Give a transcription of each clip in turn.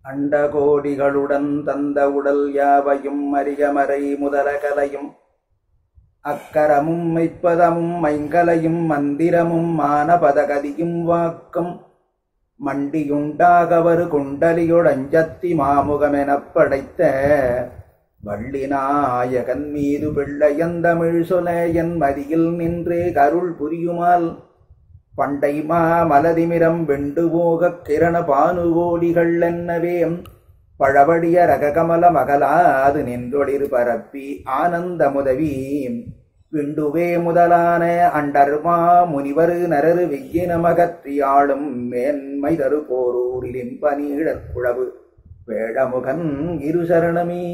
அண்டகோடிகளுடன் தந்த உடல் யாவையும் அரியமறை முதல கலையும் அக்கரமும் மெய்ப்பதமும் மைங்கலையும் மந்திரமும் மானபதகதியும் வாக்கம் மண்டியுண்டாகவரு குண்டலியுடஞ்சத்தி மாமுகமெனப் படைத்த வள்ளிநாயகன் மீது பிள்ளையந்தமிழ் சொல என் மதியில் நின்றே கருள் புரியுமால் பண்டை மா மலதிமிரம் வெண்டு போகக் கிரண பானுகோடிகள் என்னவே பழவடிய ரககமல மகளாது நின்றொளிர் பரப்பி ஆனந்த முதவி விண்டுவே முதலான அண்டர்மா முனிவரு நரரு வெய்யின மகற்றியாளும் மேன்மை தரு போரூரிலின் பனீழற் குழவு வேழமுகன் இரு சரணமே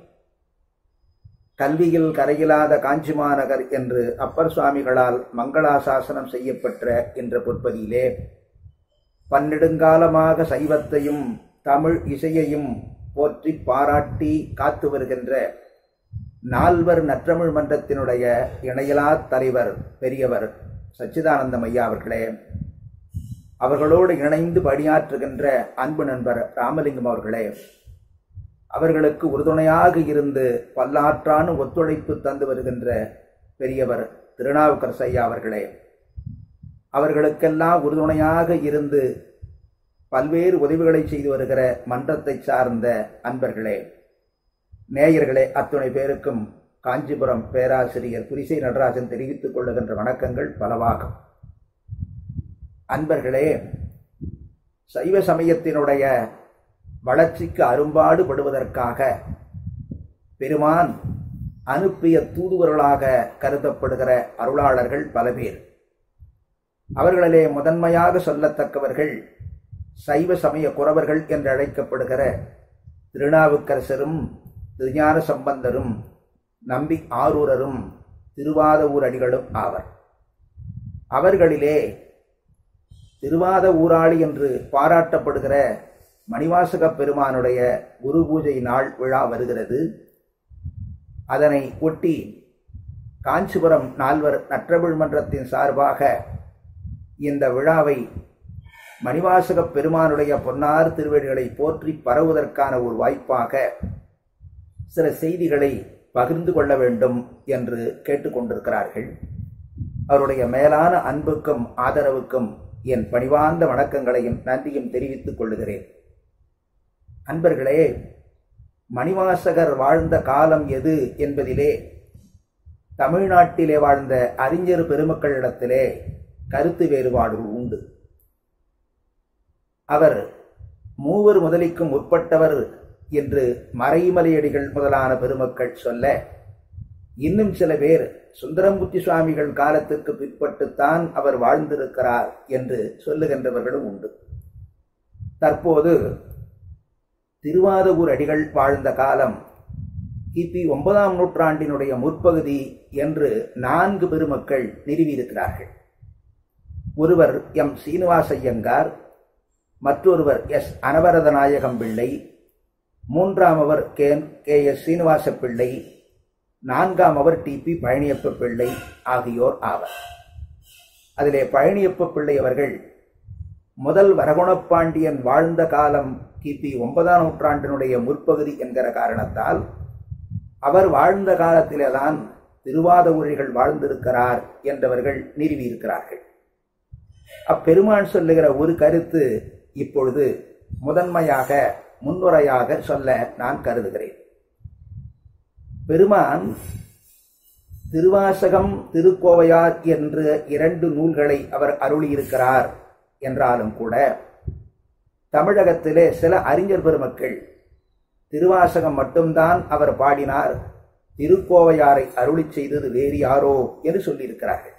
கல்வியில் கரையிலாத காஞ்சிமாநகர் என்று அப்பர் சுவாமிகளால் மங்களாசாசனம் செய்யப்பெற்ற என்ற பொற்பதியிலே பன்னெடுங்காலமாக சைவத்தையும் தமிழ் இசையையும் போற்றி பாராட்டி காத்து வருகின்ற நால்வர் நற்றமிழ் மன்றத்தினுடைய இணையலா தலைவர் பெரியவர் சச்சிதானந்தம் ஐயா அவர்களே அவர்களோடு இணைந்து பணியாற்றுகின்ற அன்பு நண்பர் ராமலிங்கம் அவர்களே அவர்களுக்கு உறுதுணையாக இருந்து பல்லாற்றான ஒத்துழைப்பு தந்து வருகின்ற பெரியவர் திருநாவுக்கரசு ஐயா அவர்களே அவர்களுக்கெல்லாம் உறுதுணையாக இருந்து பல்வேறு உதவிகளை செய்து வருகிற மன்றத்தை சார்ந்த அன்பர்களே நேயர்களே அத்துணை பேருக்கும் காஞ்சிபுரம் பேராசிரியர் புரிசை நடராஜன் தெரிவித்துக் கொள்ளுகின்ற வணக்கங்கள் பலவாகும் அன்பர்களே சைவ சமயத்தினுடைய வளர்ச்சிக்கு அரும்பாடு படுவதற்காக பெருமான் அனுப்பிய தூதுவர்களாக கருதப்படுகிற அருளாளர்கள் பல பேர் அவர்களிலே முதன்மையாக சொல்லத்தக்கவர்கள் சைவ சமய குறவர்கள் என்று அழைக்கப்படுகிற திருநாவுக்கரசரும் திருஞான சம்பந்தரும் நம்பி ஆரூரரும் திருவாத ஊரடிகளும் ஆவர் அவர்களிலே திருவாத ஊராளி என்று பாராட்டப்படுகிற மணிவாசக பெருமானுடைய குரு பூஜை நாள் விழா வருகிறது அதனை ஒட்டி காஞ்சிபுரம் நால்வர் நற்றமிழ் மன்றத்தின் சார்பாக இந்த விழாவை மணிவாசக பெருமானுடைய பொன்னார் திருவடிகளை போற்றி பரவுவதற்கான ஒரு வாய்ப்பாக சில செய்திகளை பகிர்ந்து கொள்ள வேண்டும் என்று கேட்டுக்கொண்டிருக்கிறார்கள் அவருடைய மேலான அன்புக்கும் ஆதரவுக்கும் என் பணிவார்ந்த வணக்கங்களையும் நன்றியும் தெரிவித்துக் கொள்ளுகிறேன் அன்பர்களே மணிவாசகர் வாழ்ந்த காலம் எது என்பதிலே தமிழ்நாட்டிலே வாழ்ந்த அறிஞர் பெருமக்களிடத்திலே கருத்து வேறுபாடுகள் உண்டு அவர் மூவர் முதலிக்கும் உட்பட்டவர் என்று மறைமலையடிகள் முதலான பெருமக்கள் சொல்ல இன்னும் சில பேர் சுந்தரமுத்தி சுவாமிகள் காலத்திற்கு பிற்பட்டுத்தான் அவர் வாழ்ந்திருக்கிறார் என்று சொல்லுகின்றவர்களும் உண்டு தற்போது திருவாதூர் அடிகள் வாழ்ந்த காலம் கிபி ஒன்பதாம் நூற்றாண்டினுடைய முற்பகுதி என்று நான்கு பெருமக்கள் நிறுவியிருக்கிறார்கள் ஒருவர் எம் சீனிவாசையங்கார் மற்றொருவர் எஸ் அனவரதநாயகம் பிள்ளை மூன்றாம் அவர் K K S Srinivasa Pillai நான்காம் அவர் டி பி பழனியப்ப பிள்ளை ஆகியோர் ஆவர் அதிலே பழனியப்ப பிள்ளை அவர்கள் முதல் வரகுணப்பாண்டியன் வாழ்ந்த காலம் கிபி ஒன்பதாம் நூற்றாண்டினுடைய முற்பகுதி என்கிற காரணத்தால் அவர் வாழ்ந்த காலத்திலேதான் திருவாத ஊழிகள் வாழ்ந்திருக்கிறார் என்றவர்கள் நிறுவியிருக்கிறார்கள் அப்பெருமான் சொல்லுகிற ஒரு கருத்து இப்பொழுது முதன்மையாக முன்னுரையாக சொல்ல நான் கருதுகிறேன் பெருமான் திருவாசகம் திருக்கோவையார் என்று இரண்டு நூல்களை அவர் அருளியிருக்கிறார் என்றாலும் கூட தமிழகத்திலே சில அறிஞர் பெருமக்கள் திருவாசகம் மட்டும்தான் அவர் பாடினார் திருக்கோவையாரை அருளி செய்தது வேறு யாரோ என்று சொல்லியிருக்கிறார்கள்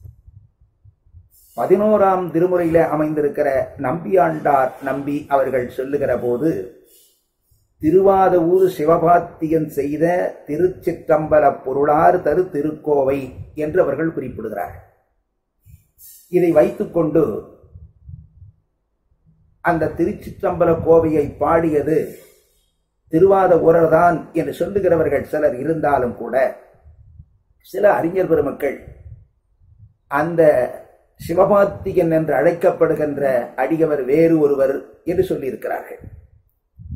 பதினோராம் திருமுறையில அமைந்திருக்கிற நம்பியாண்டார் நம்பி அவர்கள் சொல்லுகிற போது திருவாதவூர் சிவபாத்தியன் செய்த திருச்சிற்றம்பல பொருளார் தரு திருக்கோவை என்று அவர்கள் குறிப்பிடுகிறார்கள் இதை வைத்துக்கொண்டு அந்த திருச்சிற்றம்பல கோவையை பாடியது திருவாத ஊரர்தான் என்று சொல்லுகிறவர்கள் சிலர் இருந்தாலும் கூட சில அறிஞர் பெருமக்கள் அந்த சிவபாத்தியன் என்று அழைக்கப்படுகின்ற அடியவர் வேறு ஒருவர் என்று சொல்லியிருக்கிறார்கள்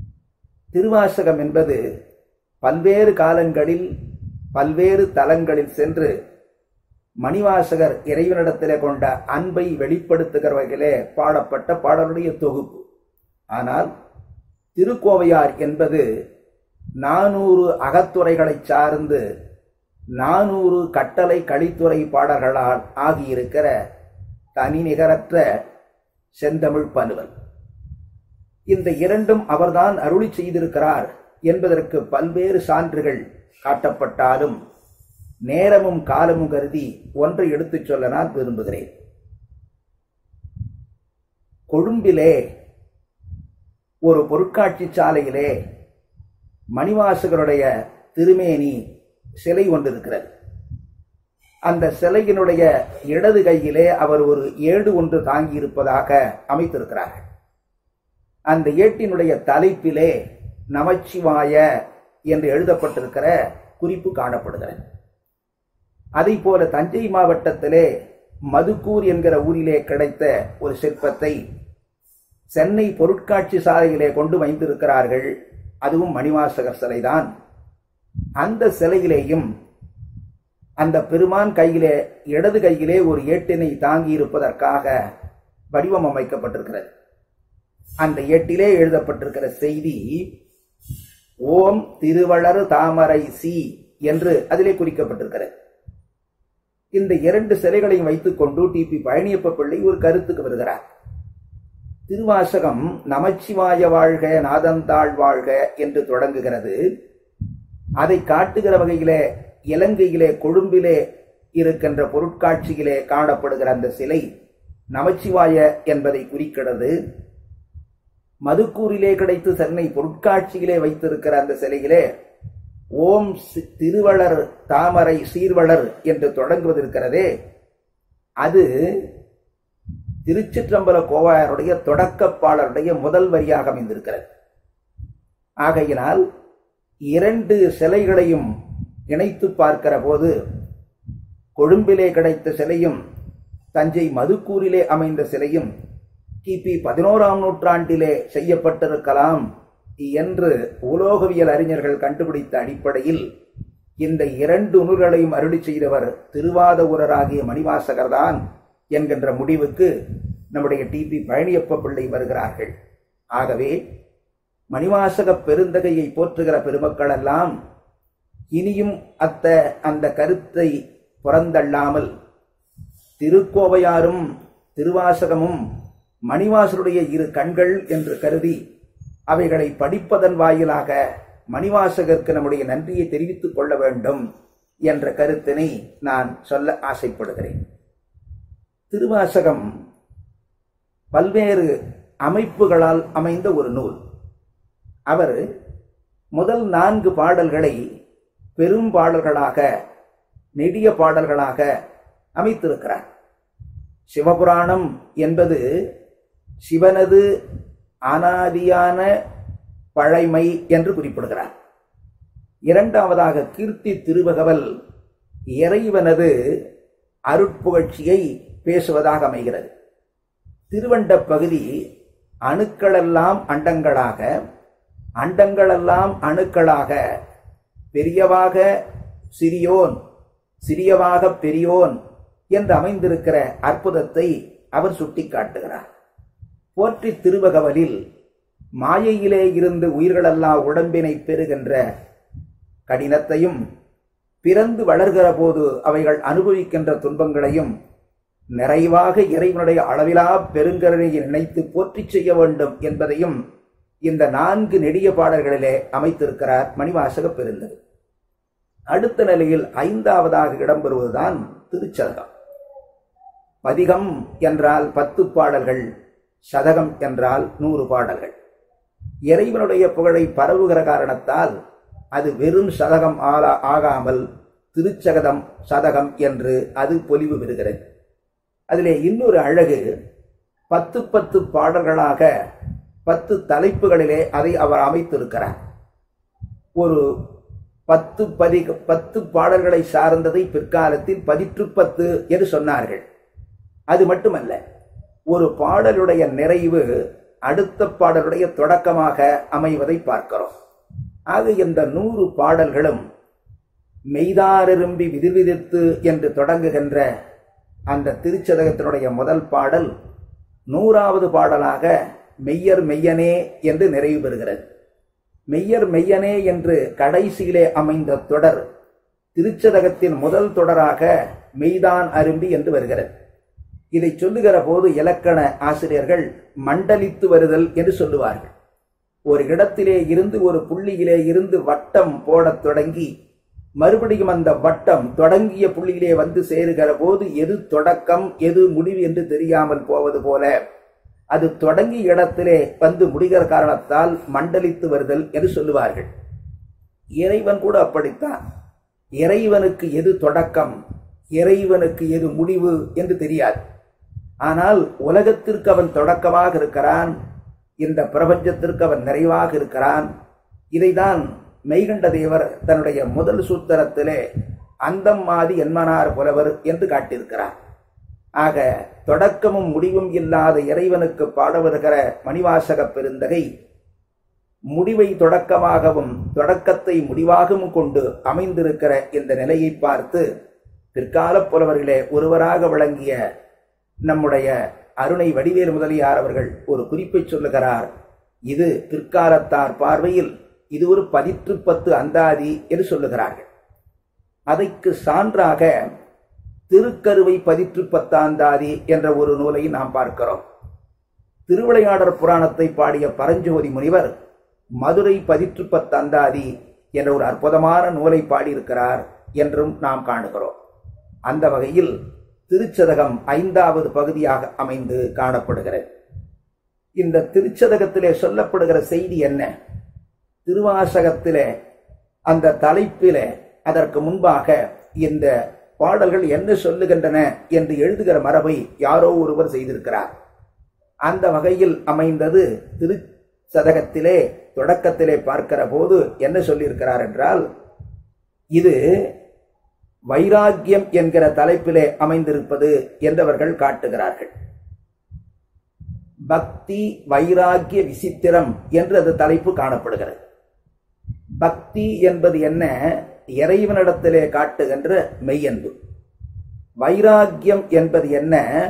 திருவாசகம் என்பது பல்வேறு காலங்களில் பல்வேறு தலங்களில் சென்று மணிவாசகர் இறைவனிடத்திலே கொண்ட அன்பை வெளிப்படுத்துகிற வகையிலே பாடப்பட்ட பாடலுடைய தொகுப்பு ஆனால் திருக்கோவையார் என்பது நானூறு அகத்துறைகளை சார்ந்து நானூறு கட்டளை கழித்துறை பாடல்களால் ஆகியிருக்கிற தனி நிகரற்ற செந்தமிழ் பனுவல் இந்த இரண்டும் அவர்தான் அருளி செய்திருக்கிறார் என்பதற்கு பல்வேறு சான்றுகள் காட்டப்பட்டாலும் நேரமும் காலமும் கருதி ஒன்றை எடுத்துச் சொல்ல நான் விரும்புகிறேன் கொழும்பிலே ஒரு பொருட்காட்சி சாலையிலே மணிவாசகருடைய திருமேனி சிலை ஒன்று இருக்கிறது அந்த சிலையினுடைய இடது கையிலே அவர் ஒரு ஏடு ஒன்று தாங்கியிருப்பதாக அமைத்திருக்கிறார்கள் அந்த ஏட்டினுடைய தலைப்பிலே நமச்சிவாய என்று எழுதப்பட்டிருக்கிற குறிப்பு காணப்படுகிறது அதை போல தஞ்சை மாவட்டத்திலே மதுக்கூர் என்கிற ஊரிலே கிடைத்த ஒரு சிற்பத்தை சென்னை பொருட்காட்சி சாலையிலே கொண்டு வைத்திருக்கிறார்கள் அதுவும் மணிவாசகர் சிலைதான் அந்த சிலையிலேயும் அந்த பெருமான் கையிலே இடது கையிலே ஒரு ஏட்டினை தாங்கி இருப்பதற்காக வடிவம் அமைக்கப்பட்டிருக்கிறது அந்த ஏட்டிலே எழுதப்பட்டிருக்கிற செய்தி ஓம் திருவளர் தாமரை சி என்று அதிலே குறிக்கப்பட்டிருக்கிறது இந்த இரண்டு சிலைகளையும் வைத்துக் கொண்டு டிபி பழனியப்ப பிள்ளை ஒரு கருத்துக்கு வருகிறார் திருவாசகம் நமச்சிவாய வாழ்க நாதந்தாள் வாழ்க என்று தொடங்குகிறது அதை காட்டுகிற வகையிலே இலங்கையிலே கொழும்பிலே இருக்கின்ற பொருட்காட்சியிலே காணப்படுகிற அந்த சிலை நமச்சிவாய என்பதை குறிக்கிறது மதுக்கூரிலே கிடைத்து சென்னை பொருட்காட்சியிலே வைத்திருக்கிற அந்த சிலையிலே ஓம் திருவளர் தாமரை சீர்வளர் என்று தொடங்குவதிருக்கிறதே அது திருச்சிற்றம்பல கோவாயருடைய தொடக்கப்பாளருடைய முதல் வரியாக அமைந்திருக்கிறது ஆகையினால் இரண்டு சிலைகளையும் இணைத்து பார்க்கிற போது கொழும்பிலே கிடைத்த சிலையும் தஞ்சை மதுக்கூரிலே அமைந்த சிலையும் கிபி பதினோராம் நூற்றாண்டிலே செய்யப்பட்டிருக்கலாம் என்று உலோகவியல் அறிஞர்கள் கண்டுபிடித்த அடிப்படையில் இந்த இரண்டு நூல்களையும் அருளி செய்தவர் திருவாதூரராகிய மணிவாசகர்தான் என்கின்ற முடிவுக்கு நம்முடைய டிபி பழனியப்ப பிள்ளை வருகிறார்கள் ஆகவே மணிவாசக பெருந்தகையை போற்றுகிற பெருமக்கள் எல்லாம் இனியும் அத்த அந்த கருத்தை புறந்தள்ளாமல் திருக்கோவையாரும் திருவாசகமும் மணிவாசருடைய இரு கண்கள் என்று கருதி அவைகளை படிப்பதன் வாயிலாக மணிவாசகருக்கு நம்முடைய நன்றியை தெரிவித்துக் கொள்ள வேண்டும் என்ற கருத்தினை நான் சொல்ல ஆசைப்படுகிறேன் திருவாசகம் பல்வேறு அமைப்புகளால் அமைந்த ஒரு நூல் அவர் முதல் நான்கு பாடல்களை பெரும் பாடல்களாக நெடிய பாடல்களாக அமைத்திருக்கிறார் சிவபுராணம் என்பது சிவனது அனாதியான பழைமை என்று குறிப்பிடுகிறார் இரண்டாவதாக கீர்த்தி திருவகவல் இறைவனது அருட்புகழ்ச்சியை பேசுவதாக அமைகிறது திருவண்ட பகுதி அணுக்களெல்லாம் அண்டங்களாக அண்டங்களெல்லாம் அணுக்களாக பெரியவாக சிறியோன் சிறியவாக பெரியோன் என்று அமைந்திருக்கிற அற்புதத்தை அவர் சுட்டிக்காட்டுகிறார் போற்றி திருவகவலில் மாயையிலே இருந்து உயிர்களெல்லாம் உடம்பினை பெறுகின்ற கடினத்தையும் பிறந்து வளர்கிற போது அவைகள் அனுபவிக்கின்ற துன்பங்களையும் நிறைவாக இறைவனுடைய அளவிலா பெருங்கருணையை நினைத்து போற்றி செய்ய வேண்டும் என்பதையும் இந்த நான்கு நெடிய பாடல்களிலே அமைத்திருக்கிறார் மணிவாசக பெருந்தது அடுத்த நிலையில் ஐந்தாவதாக இடம்பெறுவதுதான் திருச்சதகம் பதிகம் என்றால் பத்து பாடல்கள் சதகம் என்றால் நூறு பாடல்கள் இறைவனுடைய புகழை பரவுகிற காரணத்தால் அது வெறும் சதகம் ஆளா ஆகாமல் திருச்சகதம் சதகம் என்று அது பொலிவு பெறுகிறது அதிலே இன்னொரு அழகு பத்து பத்து பாடல்களாக பத்து தலைப்புகளிலே அதை அவர் அமைத்திருக்கிறார் ஒரு பத்து பதி பத்து பாடல்களை சார்ந்ததை பிற்காலத்தில் பதிற்று பத்து என்று சொன்னார்கள் அது மட்டுமல்ல ஒரு பாடலுடைய நிறைவு அடுத்த பாடலுடைய தொடக்கமாக அமைவதை பார்க்கிறோம் ஆக இந்த நூறு பாடல்களும் மெய்தாரிரும்பி விதிர்விதித்து என்று தொடங்குகின்ற அந்த திருச்சதகத்தினுடைய முதல் பாடல் நூறாவது பாடலாக மெய்யர் மெய்யனே என்று நிறைவு பெறுகிறது மெய்யர் மெய்யனே என்று கடைசியிலே அமைந்த தொடர் திருச்சதகத்தின் முதல் தொடராக மெய்தான் அரும்பி என்று வருகிறது இதை சொல்லுகிற போது இலக்கண ஆசிரியர்கள் மண்டலித்து வருதல் என்று சொல்லுவார்கள் ஒரு இடத்திலே இருந்து ஒரு புள்ளியிலே இருந்து வட்டம் போடத் தொடங்கி மறுபடியும் அந்த வட்டம் தொடங்கிய புள்ளியிலே வந்து சேருகிற போது எது தொடக்கம் எது முடிவு என்று தெரியாமல் போவது போல அது தொடங்கிய இடத்திலே வந்து முடிகிற காரணத்தால் மண்டலித்து வருதல் என்று சொல்லுவார்கள் இறைவன் கூட அப்படித்தான் இறைவனுக்கு எது தொடக்கம் இறைவனுக்கு எது முடிவு என்று தெரியாது ஆனால் உலகத்திற்கு அவன் தொடக்கமாக இருக்கிறான் இந்த பிரபஞ்சத்திற்கு அவன் நிறைவாக இருக்கிறான் இதைதான் மெய்கண்ட தேவர் தன்னுடைய முதல் சூத்திரத்திலே அந்தம் மாதி என்மனார் புலவர் என்று காட்டியிருக்கிறார் ஆக தொடக்கமும் முடிவும் இல்லாத இறைவனுக்கு பாட வருகிற மணிவாசக பெருந்தகை முடிவை தொடக்கமாகவும் தொடக்கத்தை முடிவாகவும் கொண்டு அமைந்திருக்கிற இந்த நிலையை பார்த்து பிற்கால புலவர்களே ஒருவராக விளங்கிய நம்முடைய அருணை வடிவேல் முதலியார் அவர்கள் ஒரு குறிப்பை சொல்லுகிறார் இது பிற்காலத்தார் பார்வையில் இது ஒரு பதிற்று பத்து அந்தாதி என்று சொல்லுகிறார்கள் அதற்கு சான்றாக திருக்கருவை பதிற்று பத்தாந்தாதி என்ற ஒரு நூலை நாம் பார்க்கிறோம் திருவிளையாடற் புராணத்தை பாடிய பரஞ்சோதி முனிவர் மதுரை பதிற்று பத்தந்தாதி என்ற ஒரு அற்புதமான நூலை பாடியிருக்கிறார் என்றும் நாம் காணுகிறோம் அந்த வகையில் திருச்சதகம் ஐந்தாவது பகுதியாக அமைந்து காணப்படுகிறது இந்த திருச்சதகத்திலே சொல்லப்படுகிற செய்தி என்ன திருவாசகத்திலே அந்த தலைப்பிலே அதற்கு முன்பாக இந்த பாடல்கள் என்ன சொல்லுகின்றன என்று எழுதுகிற மரபை யாரோ ஒருவர் செய்திருக்கிறார் அந்த வகையில் அமைந்தது திருச்சதகத்திலே தொடக்கத்திலே பார்க்கிற போது என்ன சொல்லியிருக்கிறார் என்றால் இது வைராக்கியம் என்கிற தலைப்பிலே அமைந்திருப்பது என்றவர்கள் காட்டுகிறார்கள் பக்தி வைராக்கிய விசித்திரம் என்று அது தலைப்பு காணப்படுகிறது பக்தி என்பது என்ன இறைவனிடத்திலே காட்டுகின்ற மெய்யன்பு வைராக்கியம் என்பது என்ன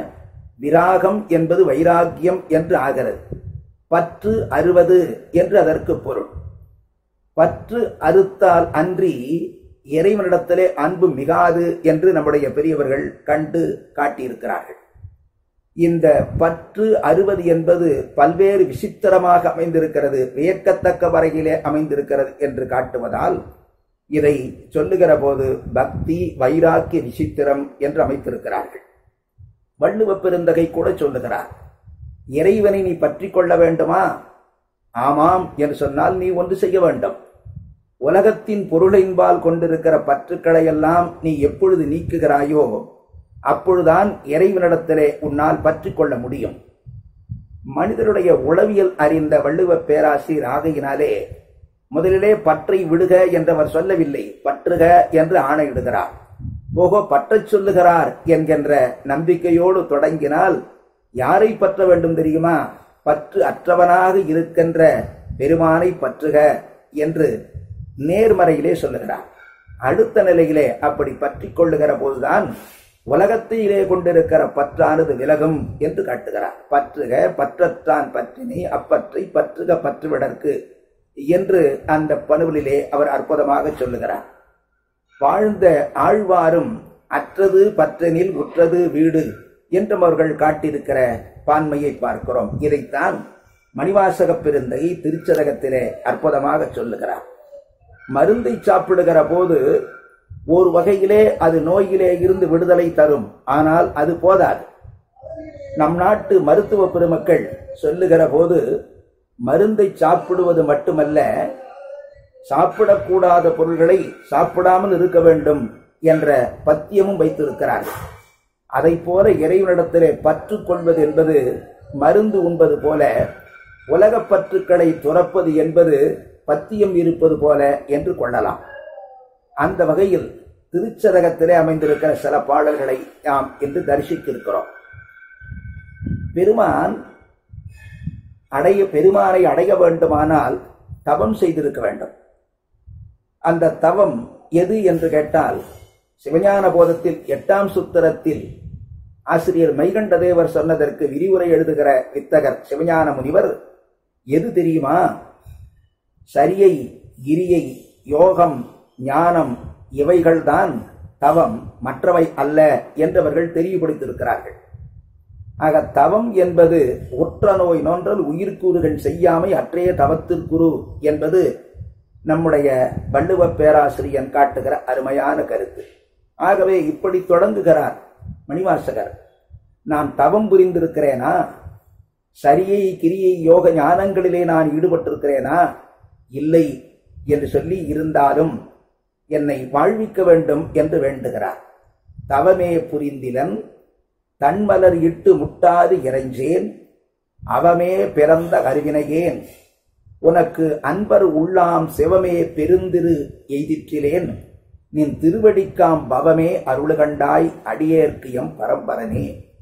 விராகம் என்பது வைராக்கியம் என்று ஆகிறது பற்று அறுவது என்று அதற்கு பொருள் பற்று அறுத்தால் அன்றி இறைவனிடத்திலே அன்பு மிகாது என்று நம்முடைய பெரியவர்கள் கண்டு காட்டியிருக்கிறார்கள் இந்த பற்று அறுவது என்பது பல்வேறு விசித்திரமாக அமைந்திருக்கிறது வியக்கத்தக்க வரையிலே அமைந்திருக்கிறது என்று காட்டுவதால் இதை சொல்லுகிற போது பக்தி வைராக்கிய விசித்திரம் என்று அமைத்திருக்கிறார்கள் வள்ளுவ பெருந்தகை கூட சொல்லுகிறார் இறைவனை நீ பற்றி கொள்ள வேண்டுமா ஆமாம் என்று சொன்னால் நீ ஒன்று செய்ய வேண்டும் உலகத்தின் பொருளின்பால் கொண்டிருக்கிற பற்றுக்களை எல்லாம் நீ எப்பொழுது நீக்குகிறாயோ அப்பொழுதுதான் இறைவனிடத்திலே உன்னால் பற்றி கொள்ள முடியும் மனிதனுடைய உளவியல் அறிந்த வள்ளுவ பேராசிரியர் ஆகையினாலே முதலிலே பற்றை விடுக என்றவர் சொல்லவில்லை பற்றுக என்று ஆணையிடுகிறார் போகோ பற்றச் சொல்லுகிறார் என்கின்ற நம்பிக்கையோடு தொடங்கினால் யாரை பற்ற வேண்டும் தெரியுமா பற்று அற்றவனாக இருக்கின்ற பெருமானை பற்றுக என்று நேர்மறையிலே சொல்லுகிறார் அடுத்த நிலையிலே அப்படி பற்றி கொள்ளுகிற போதுதான் உலகத்திலே கொண்டிருக்கிற பற்றானது விலகும் என்று காட்டுகிறார் பற்றுக பற்றற்றான் பற்றினி அப்பற்றை பற்றுக பற்றுவிடற்கு என்று அந்த பணுவலிலே அவர் அற்புதமாக சொல்லுகிறார் வாழ்ந்த ஆழ்வாரும் அற்றது பற்றனில் உற்றது வீடு என்றும் அவர்கள் காட்டியிருக்கிற பான்மையை பார்க்கிறோம் இதைத்தான் மணிவாசக பெருந்தை திருச்சதகத்திலே அற்புதமாக சொல்லுகிறார் மருந்தை சாப்பிடுகிற போது ஒரு வகையிலே அது நோயிலே இருந்து விடுதலை தரும் ஆனால் அது போதாது நம் நாட்டு மருத்துவ பெருமக்கள் சொல்லுகிற போது மருந்தை சாப்பிடுவது மட்டுமல்ல சாப்பிடக்கூடாத பொருள்களை சாப்பிடாமல் இருக்க வேண்டும் என்ற பத்தியமும் வைத்திருக்கிறார்கள் அதை போல இறைவனிடத்திலே பற்று கொள்வது என்பது மருந்து உண்பது போல உலகப் பற்றுக்களை துறப்பது என்பது பத்தியம் இருப்பது போல என்று கொள்ளலாம் அந்த வகையில் திருச்சதகத்திலே அமைந்திருக்கிற சில பாடல்களை நாம் இன்று தரிசித்திருக்கிறோம் பெருமான் அடைய பெருமானை அடைய வேண்டுமானால் தவம் செய்திருக்க வேண்டும் அந்த தவம் எது என்று கேட்டால் சிவஞான போதத்தில் எட்டாம் சுத்திரத்தில் ஆசிரியர் மைகண்டதேவர் சொன்னதற்கு விரிவுரை எழுதுகிற வித்தகர் சிவஞான முனிவர் எது தெரியுமா சரியை கிரியை யோகம் ஞானம் இவைகள்தான் தவம் மற்றவை அல்ல என்றவர்கள் தெளிவுபடுத்தியிருக்கிறார்கள் ஆக தவம் என்பது ஒற்ற நோய் நோன்றல் உயிர்கூறுகள் செய்யாமை அற்றைய தவத்திற்குரு என்பது நம்முடைய வள்ளுவ பேராசிரியன் காட்டுகிற அருமையான கருத்து ஆகவே இப்படி தொடங்குகிறார் மணிவாசகர் நான் தவம் புரிந்திருக்கிறேனா சரியை கிரியை யோக ஞானங்களிலே நான் ஈடுபட்டிருக்கிறேனா இல்லை என்று சொல்லி இருந்தாலும் என்னை வாழ்விக்க வேண்டும் என்று வேண்டுகிறார் தவமே புரிந்திலன் தன்மலர் இட்டு முட்டாது இறைஞ்சேன் அவமே பிறந்த கருவினையேன் உனக்கு அன்பர் உள்ளாம் சிவமே பெருந்திரு எய்திற்றிலேன் நின் திருவடிக்காம் பவமே அருளுகண்டாய் அடியேற்கு எம் பரம்பரனே